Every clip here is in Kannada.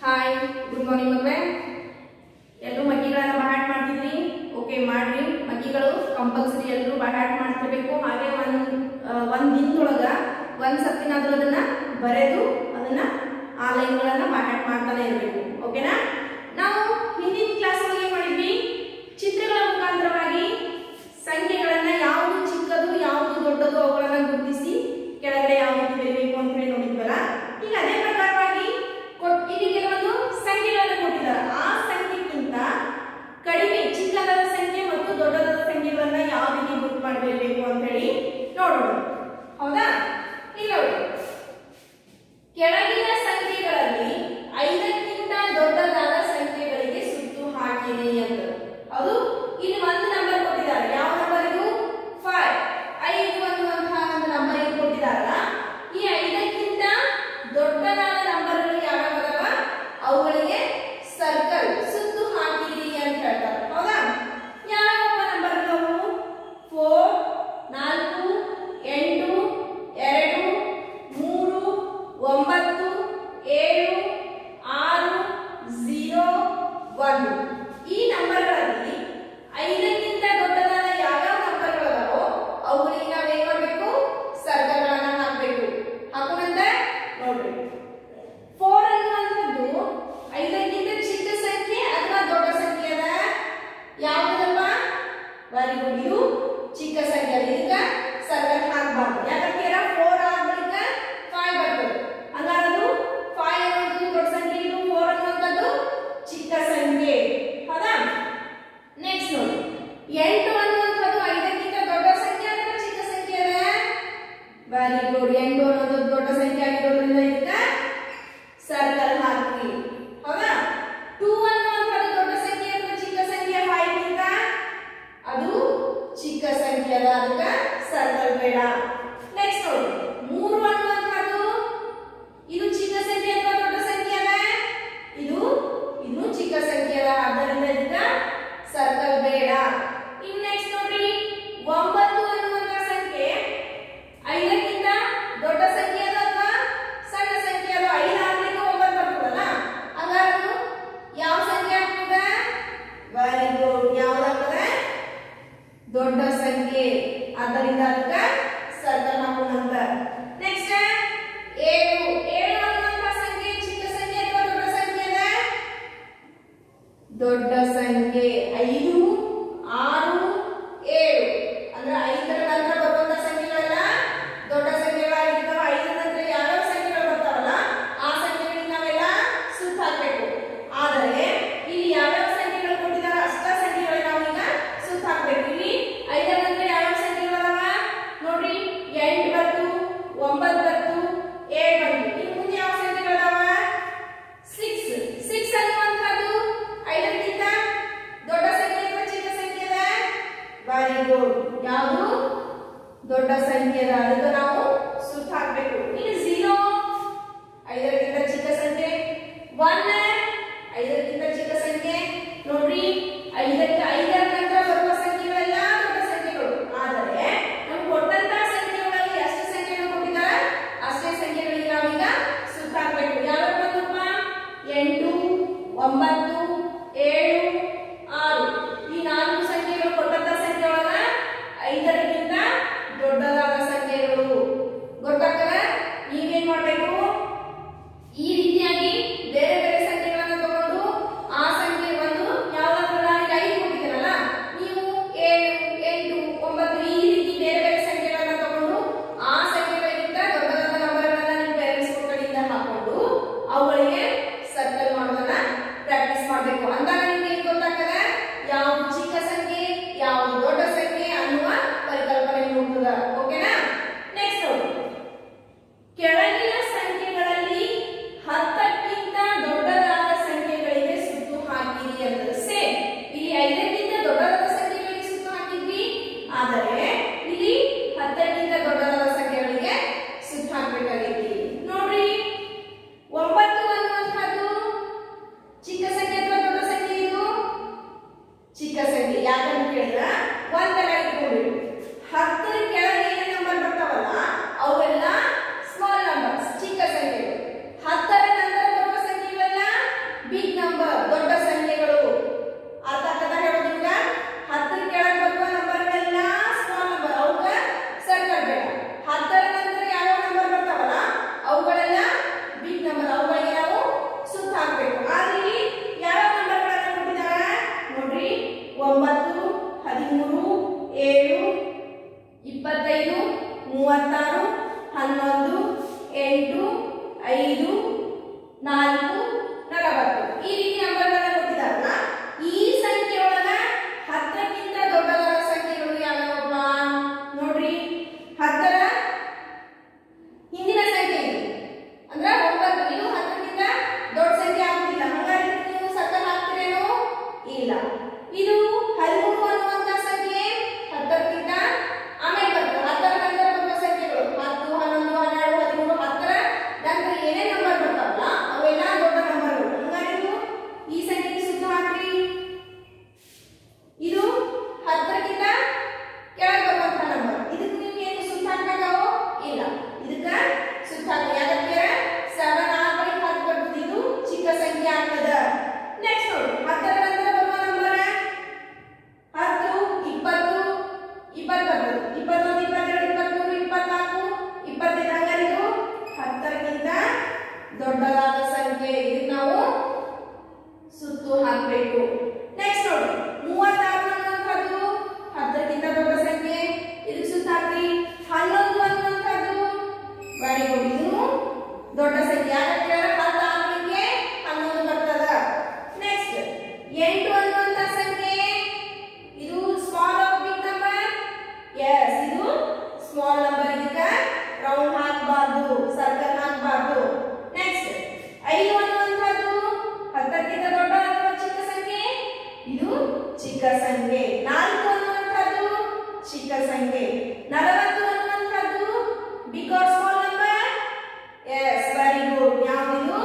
ಹಾಯ್ ಗುಡ್ ಮಾರ್ನಿಂಗ್ ಮಕ್ಕಳೇ ಎಲ್ಲರೂ ಮಗ್ಗಿಗಳನ್ನ ಬಹಾಟ್ ಮಾಡ್ತಿದ್ರಿ ಓಕೆ ಮಾಡ್ರಿ ಮಗ್ಗಿಗಳು ಕಂಪಲ್ಸರಿ ಎಲ್ಲರೂ ಬಹಾಟ್ ಮಾಡ್ತಿರ್ಬೇಕು ಹಾಗೆ ಒಂದ್ ಆ, ಒಂದ್ ದಿನದೊಳಗ ಒಂದ್ ಸತ್ತಿನಾದ್ರೂ ಅದನ್ನ ಬರೆದು ಅದನ್ನ ಆ ಲೈನ್ಗಳನ್ನ ಬಹಾಟ್ ಮಾಡ್ತಾನೆ ಇರಬೇಕು ಓಕೆನಾ ನಾವು ಹಿಂದಿನ ಕ್ಲಾಸ್ ಏನ್ ಮಾಡಿದ್ವಿ ಚಿತ್ರಗಳ ಮುಖಾಂತರವಾಗಿ ಸಂಖ್ಯೆಗಳನ್ನ ಯಾವುದು ಚಿಕ್ಕದು ಯಾವುದು ದೊಡ್ಡದು ಅವುಗಳನ್ನ ಗುರುತಿಸಿ ಕೆಳಗಡೆ ಯಾವ ರೀತಿ ಬರೀಬೇಕು ಅಂತ ಹೇಳಿ ನೋಡಿದ್ವಲ್ಲ ಈಗ ಅದೇ ಪ್ರಕಾರವಾಗಿ ಕೊಟ್- ಇಲ್ಲಿ ಕೆಲವೊಂದು ಸಂಖ್ಯೆಗಳನ್ನು ಕೊಟ್ಟಿದ್ದಾರೆ ಆ ಸಂಖ್ಯೆಗಿಂತ ಕಡಿಮೆ ಚಿಕ್ಕದಾದ ಸಂಖ್ಯೆ ಮತ್ತು ದೊಡ್ಡದಾದ ಸಂಖ್ಯೆಗಳನ್ನ ಯಾವ ರೀತಿ ಗುರುತು ಮಾಡಬೇಕು ಅಂತ ಹೇಳಿ ನೋಡೋಣ ಹೌದಾ ಈಗ ನೋಡಿ ಕೆಳಗಿನ ಸಂಖ್ಯೆಗಳಲ್ಲಿ ಐದಕ್ಕಿಂತ ದೊಡ್ಡದಾದ ಸಂಖ್ಯೆಗಳಿಗೆ ಸುತ್ತು ಹಾಕಿರಿ ಅಂತ ಅದು ಇಲ್ಲಿ ಒಂದು ನಂಬರ್ ಕೊಟ್ಟಿದ್ದಾರೆ ಯಾವ ನಂಬರ್ ಇದು ಫೈವ್ ಐದು ಅನ್ನುವಂತಹ ಒಂದು ನಂಬರ್ ಇಲ್ಲಿ ಕೊಟ್ಟಿದ್ದಾರಲ್ಲ ಈ ಐದಕ್ಕಿಂತ ನಾಲ್ಕು ನಲವತ್ತು ಈ ರೀತಿ ನಂಬರ್ಗಳನ್ನ ಕೊಟ್ಟಿದ್ದಾರಲ್ಲ ಈ ಸಂಖ್ಯೆಯೊಳಗ ಹತ್ತಕ್ಕಿಂತ ದೊಡ್ಡದಾದ ಸಂಖ್ಯೆಗಳು ಯಾವ್ಯಾವಪ್ಪ ನೋಡ್ರಿ ಹತ್ತರ ಹಿಂದಿನ ಸಂಖ್ಯೆ ಇದು ಅಂದ್ರೆ ಒಂಬತ್ತು ಇದು ಹತ್ತಕ್ಕಿಂತ ದೊಡ್ಡ ಸಂಖ್ಯೆ ಆಗುದಿಲ್ಲ ಹಾಗಾಗಿ ನೀವು ಸರ್ಕಲ್ ಹಾಕ್ತಿರೇನು ಇಲ್ಲ ಇದು ಹದಿಮೂರು ಅನ್ನುವಂತ ಸಂಖ್ಯೆ ಹತ್ತಕ್ಕಿಂತ ಆಮೇಲೆ ಬರ್ತದೆ ಹತ್ತರ ನಂತರ ಬರುವ ಸಂಖ್ಯೆಗಳು ಹತ್ತು ಹನ್ನೊಂದು ಹನ್ನೆರಡು ಹದಿಮೂರು ಹತ್ತರ ನಂತರ ಏನೇ ನಂಬರ್ ಬರ್ತಾವಲ್ಲ ಅವೆಲ್ಲ ದೊಡ್ಡ ನಂಬರ್ಗಳು ಹಂಗಾರೆ ಇದು ಈ ಸಂಖ್ಯೆಗೆ ಸುತ್ತ ಹಾಕ್ರಿ ಇದು ಹತ್ತರಕ್ಕಿಂತ ಕೆಳಗೆ ಬರುವಂತಹ ನಂಬರ್ ಇದಕ್ಕೆ ನೀವು ಏನು ಸುತ್ತ ಹಾಕಬೇಕಾವೋ ಇಲ್ಲ ಇದಕ್ಕ ಸುತ್ತ ಹಾಕಿ ಯಾಕಂದ್ರೆ ಸೆವೆನ್ ಆಗಿ ಹತ್ತು ಬರ್ತದೆ ಇದು ಚಿಕ್ಕ ಸಂಖ್ಯೆ ಆಗ್ತದ ನೆಕ್ಸ್ಟ್ ನೋಡಿ ಹತ್ತರ ನಂತರ ಬರುವ ನಂಬರ್ ಹತ್ತು ಇಪ್ಪತ್ತು ಇಪ್ಪತ್ತು ಬರ್ತದೆ ಇಪ್ಪತ್ತೊಂದು ಇಪ್ಪತ್ತೆರಡು ಇಪ್ಪತ್ಮೂರು ಇಪ್ಪತ್ನಾಲ್ಕು ಇಪ್ಪತ್ತೈದು ಹಂಗಾರೆ ಇದು ಹತ್ತರಕ್ಕಿಂತ ದೊಡ್ಡದಾದ ಸಂಖ್ಯೆ ಇದಕ್ಕೆ ನಾವು ಸುತ್ತು ಹಾಕಬೇಕು ನೆಕ್ಸ್ಟ್ ನೋಡಿ ಮೂವತ್ತಾರು ಅನ್ನುವಂಥದ್ದು ಹತ್ತಕ್ಕಿಂತ ದೊಡ್ಡ ಸಂಖ್ಯೆ ಇದಕ್ಕೆ ಸುತ್ತ ಹಾಕಿ ಹನ್ನೊಂದು ಅನ್ನುವಂಥದ್ದು ವೆರಿ ಗುಡ್ ಇದು ದೊಡ್ಡ ಸಂಖ್ಯೆ ಯಾಕಂದ್ರೆ ಹತ್ತು ಆಗ್ಲಿಕ್ಕೆ ಹನ್ನೊಂದು ಬರ್ತದ ನೆಕ್ಸ್ಟ್ ಎಂಟು ಅನ್ನುವಂಥ ಸಂಖ್ಯೆ ಇದು small of big number yes ಇದು ಸ್ಮಾಲ್ ನಂಬರ್ ಇದಕ್ಕೆ ರೌಂಡ್ ಹಾಕಬಾರ್ದು ಸರ್ಕಲ್ ಹಾಕಬಾರ್ದು ನೆಕ್ಸ್ಟ್ ಐದು ಅನ್ನುವಂಥದ್ದು ಹತ್ತಕ್ಕಿಂತ ದೊಡ್ಡ ಅಥವಾ ಚಿಕ್ಕ ಸಂಖ್ಯೆ ಇದು ಚಿಕ್ಕ ಸಂಖ್ಯೆ ನಾಲ್ಕು ಅನ್ನುವಂಥದ್ದು ಚಿಕ್ಕ ಸಂಖ್ಯೆ ನಲವತ್ತು ಅನ್ನುವಂಥದ್ದು big or small number yes very good ಯಾವುದು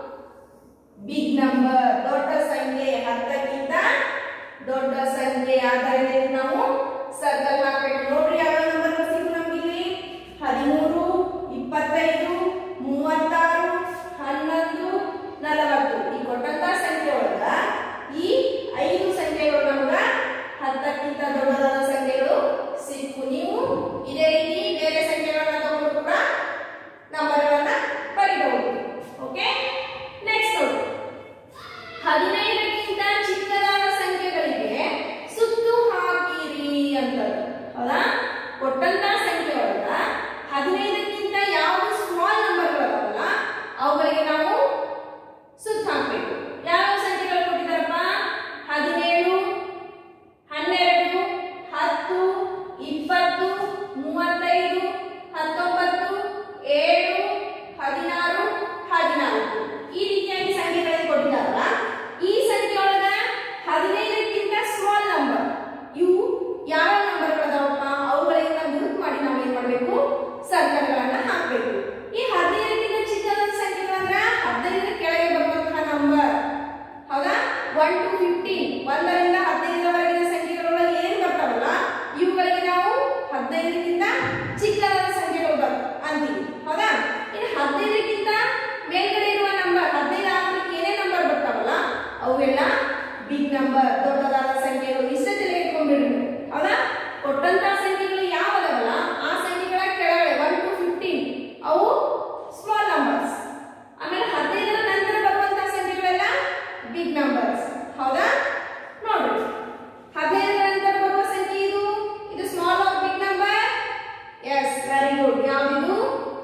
ಬಿಗ್ ನಂಬರ್ ದೊಡ್ಡ ಸಂಖ್ಯೆ ಹತ್ತಕ್ಕಿಂತ ದೊಡ್ಡ ಸಂಖ್ಯೆ ಆದ್ದರಿಂದ ನಾವು ಸರ್ಕಲ್ ಹಾಕಬೇಕು ನೋಡ್ರಿ ಯಾವ ನಂಬರ್ ಸಿಕ್ಕು ನಮ್ಗೆ ಇಲ್ಲಿ ಹದಿಮೂರು ಇಪ್ಪತ್ತೈದು ಮೂವತ್ತಾರು ಹನ್ನೊಂದು ನಲವತ್ತು ಈ ಕೊಟ್ಟಂತ ಸಂಖ್ಯೆ ಒಳಗ ಈ ಐದು ಸಂಖ್ಯೆಗಳು ನಮ್ಗ ಹತ್ತಕ್ಕಿಂತ ದೊಡ್ಡದಾದ ಸಂಖ್ಯೆಗಳು ಸಿಕ್ಕು ನೀವು ಇದೇ ರೀತಿ ಬೇರೆ ಸಂಖ್ಯೆಗಳನ್ನ ತಗೊಂಡು ಕೂಡ ನಂಬರ್ಗಳನ್ನ ಬರೀಬಹುದು ಓಕೆ ನೆಕ್ಸ್ಟ್ ನೋಡಿ ಹದಿನೈದಕ್ಕಿಂತ ಚಿಕ್ಕದಾದ ಸಂಖ್ಯೆಗಳಿಗೆ ಸುತ್ತು ಹಾಕಿರಿ ಅಂತ ಹೌದಾ ಕೊಟ್ಟಂತ ಸಂಖ್ಯೆ ಒಳಗ ಹದಿನೈದಕ್ಕಿಂತ ಯಾವ ಸ್ಮಾಲ್ ನಂಬರ್ಗಳಲ್ಲ ಅವುಗಳಿಗೆ ನಾವು ಸುತ್ತು ಹಾಕ್ಬೇಕು ಯಾವ ಸಂಖ್ಯೆಗಳು ಕೊಟ್ಟಿದ್ದಾರಪ್ಪ ಹದಿನೇಳು ಹನ್ನೆರಡು ಹತ್ತು ಇಪ್ಪತ್ತು ಮೂವತ್ತೈದು ಹತ್ತೊಂಬತ್ತು ಏಳು ಹದಿನಾರು ಹದಿನಾಲ್ಕು ಈ ರೀತಿಯಾಗಿ ಸಂಖ್ಯೆಗಳನ್ನು ಕೊಟ್ಟಿದ್ದಾರಲ್ಲ ಈ ಸಂಖ್ಯೆ ಒಳಗ ಹದಿನೈದಕ್ಕಿಂತ ಸ್ಮಾಲ್ ನಂಬರ್ ಇವು ಯಾವ ನಂಬರ್ಗಳದಾವಪ್ಪ ಅವುಗಳಿಗೆ ನಾವು ಗ್ರೂಪ್ ಮಾಡಿ ನಾವು ಏನ್ ಮಾಡಬೇಕು ಸರ್ಕಲ್ಗಳನ್ನ ಹಾಕಬೇಕು ಈ ಹದಿನೈದಕ್ಕಿಂತ ಚಿಕ್ಕದಾದ ಸಂಖ್ಯೆಗಳಂದ್ರ ಹದಿನೈದರ ಕೆಳಗೆ ಬರುವಂತಹ ನಂಬರ್ ಹೌದಾ ಒನ್ ಟು ಫಿಫ್ಟೀನ್ ಒಂದರಿಂದ ಹದಿನೈದರವರೆಗಿನ ಸಂಖ್ಯೆಗಳೊಳಗೆ ಏನ್ ಬರ್ತಾವಲ್ಲ ಇವುಗಳಿಗೆ ನಾವು ಹದಿನೈದಕ್ಕಿಂತ ಚಿಕ್ಕದಾದ ಸಂಖ್ಯೆಗಳು ಬರ್ ಅಂತೀವಿ ಹೌದಾ ಇನ್ನು ಹದಿನೈದಕ್ಕಿಂತ ಮೇಲ್ಗಡೆ ಇರುವ ನಂಬರ್ ಹದಿನೈದು ಆಗ್ಲಿಕ್ಕೆ ಏನೇ ನಂಬರ್ ಬರ್ತಾವಲ್ಲ ಅವೆಲ್ಲ ಬಿಗ್ ನಂಬರ್ ದೊಡ್ಡದಾದ ಸಂಖ್ಯೆಗಳು ಇಷ್ಟ ತಲೆ ಇಟ್ಕೊಂಡ್ಬಿಡ್ರಿ ನೀವು. ಹೌದಾ ಕೊಟ್ಟಂತ ಸಂಖ್ಯೆಗಳು ಯಾವದವಲ್ಲ ಆ ಸಂಖ್ಯೆಗಳ ಕೆಳಗಡೆ ಒನ್ ಟು ಫಿಫ್ಟೀನ್ ಅವು ಸ್ಮಾಲ್ ನಂಬರ್ಸ್ ಆಮೇಲೆ ಹದಿನೈದರ ನಂತರ ಬರುವಂತಹ ಸಂಖ್ಯೆಗಳೆಲ್ಲ ಬಿಗ್ ನಂಬರ್ಸ್ ಹೌದಾ ನೋಡ್ರಿ ಹದಿನೈದರ ನಂತರ ಬರುವ ಸಂಖ್ಯೆ ಇದು ಇದು small of big number yes very good ಯಾವುದು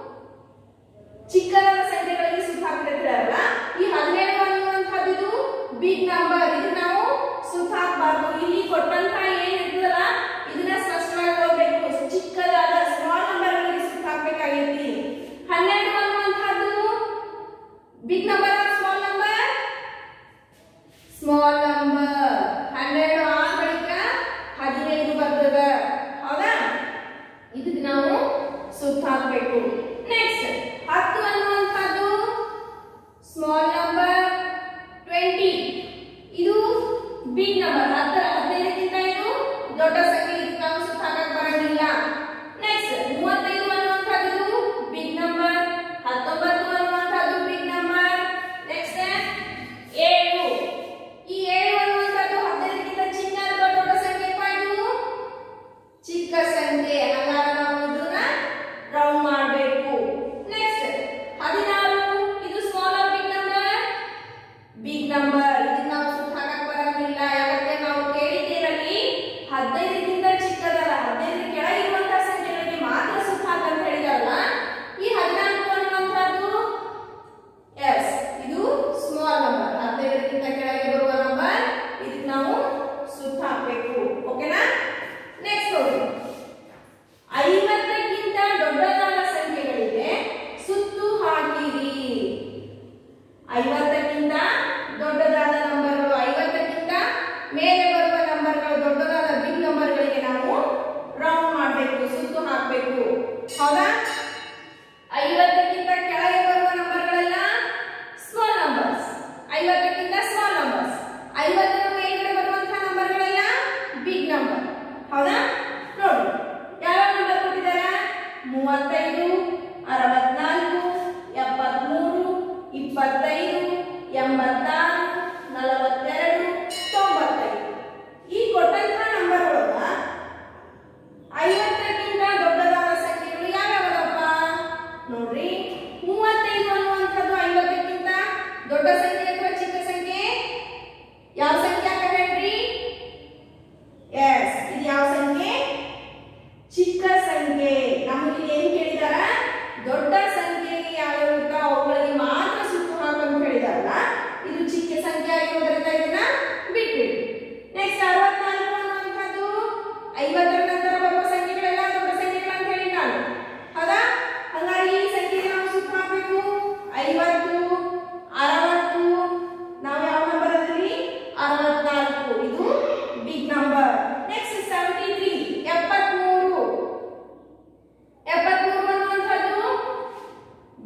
ಚಿಕ್ಕದಾದ ಸಂಖ್ಯೆಗಳಿಗೆ ಸುತ್ತ ಹಾಕ್ತಿರ್ತಾರಲ್ಲ ಈ ಹದಿನೇಳು ಅನ್ನುವಂಥದ್ದು ಇದು ಬಿಗ್ ನಂಬರ್ ಇದು ನಾವು ಸುತ್ತ ಹಾಕಬಾರ್ದು ಇಲ್ಲಿ ಕೊಟ್ಟಂತ ಏನ್ ಇರ್ತದಲ್ಲ ಇದನ್ನ ಸ್ಪಷ್ಟವಾಗಿ ಓದಬೇಕು ಚಿಕ್ಕದಾದ ಸ್ಮಾಲ್ ನಂಬರ್ಗಳಿಗೆ ಸುತ್ತ ಹಾಕ್ಬೇಕಾಗೈತಿ ಹನ್ನೆರಡು ಅನ್ನುವಂಥದ್ದು big number or small number small number ಹನ್ನೆರಡು ಆ ಬಳಿಕ ಹದಿನೈದು ಬರ್ತದ ಹೌದಾ ಇದಕ್ಕೆ ನಾವು ಸುತ್ತ ಹಾಕಬೇಕು ನೆಕ್ಸ್ಟ್ ಹತ್ತು ಅನ್ನುವಂಥದ್ದು ಸ್ಮಾಲ್ ನಂಬರ್ ಟ್ವೆಂಟಿ ಇದು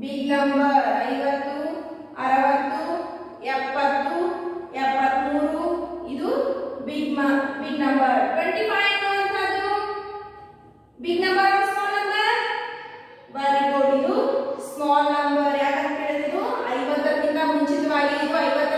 ಬಿಗ್ ನಂಬರ್ ಐವತ್ತು ಅರವತ್ತು ಎಪ್ಪತ್ತು ಎಪ್ಪತ್ಮೂರು ಇದು big big number twenty five ಅನ್ನುವಂಥದ್ದು big number small number very good ಇದು ಸ್ಮಾಲ್ ನಂಬರ್ ಯಾಕಂತ ಹೇಳಿದ್ರು ಐವತ್ತಕ್ಕಿಂತ ಮುಂಚಿತವಾಗಿ ಇದು ಐವತ್ತ